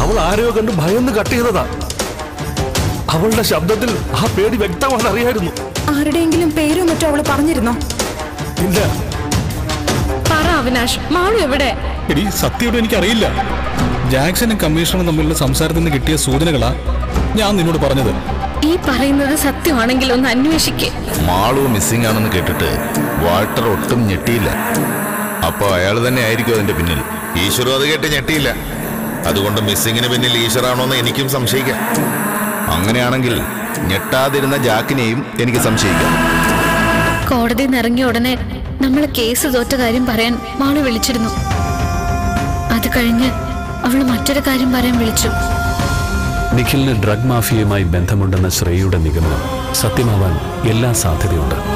അവൾ ആരെയോ കണ്ട് ഭയന്ന് കട്ട് ചെയ്തതാ അവളുടെ ശബ്ദത്തിൽ ആ പേടി വ്യക്തമാണ് അറിയായിരുന്നു ആരുടെയെങ്കിലും പേരോ മറ്റോ അവള് പറഞ്ഞിരുന്നോ ഇല്ല പറ അവിനാഷ് മാളു എവിടെ എടി സത്യമായിട്ട് എനിക്കറിയില്ല ജാക്സണും കമ്മീഷണറും തമ്മിലുള്ള സംസാരത്തിൽ നിന്ന് കിട്ടിയ സൂചനകളാ ഞാൻ നിന്നോട് പറഞ്ഞത് ഈ പറയുന്നത് സത്യമാണെങ്കിൽ ഒന്ന് അന്വേഷിക്കേ മാളു മിസ്സിംഗ് ആണെന്ന് കേട്ടിട്ട് വാൾട്ടർ ഒട്ടും ഞെട്ടിയില്ല അപ്പൊ അയാൾ തന്നെ ആയിരിക്കും അതിന്റെ പിന്നിൽ ഈശ്വരും അത് കേട്ട് ഞെട്ടിയില്ല അതുകൊണ്ട് മിസ്സിങ്ങിന് പിന്നിൽ ഈശ്വറാണോന്ന് എനിക്കും സംശയിക്കാം അങ്ങനെയാണെങ്കിൽ ഞെട്ടാതിരുന്ന ജാക്കിനെയും എനിക്ക് സംശയിക്കാം കോടതിയിൽ നിന്ന് ഇറങ്ങിയ ഉടനെ നമ്മൾ കേസ് തോറ്റ കാര്യം പറയാൻ മാളു വിളിച്ചിരുന്നു അത് കഴിഞ്ഞ് അവള് മറ്റൊരു കാര്യം പറയാൻ വിളിച്ചു നിഖിലിന് ഡ്രഗ് മാഫിയയുമായി ബന്ധമുണ്ടെന്ന ശ്രേയയുടെ നിഗമനം സത്യമാവാൻ എല്ലാ സാധ്യതയുണ്ട്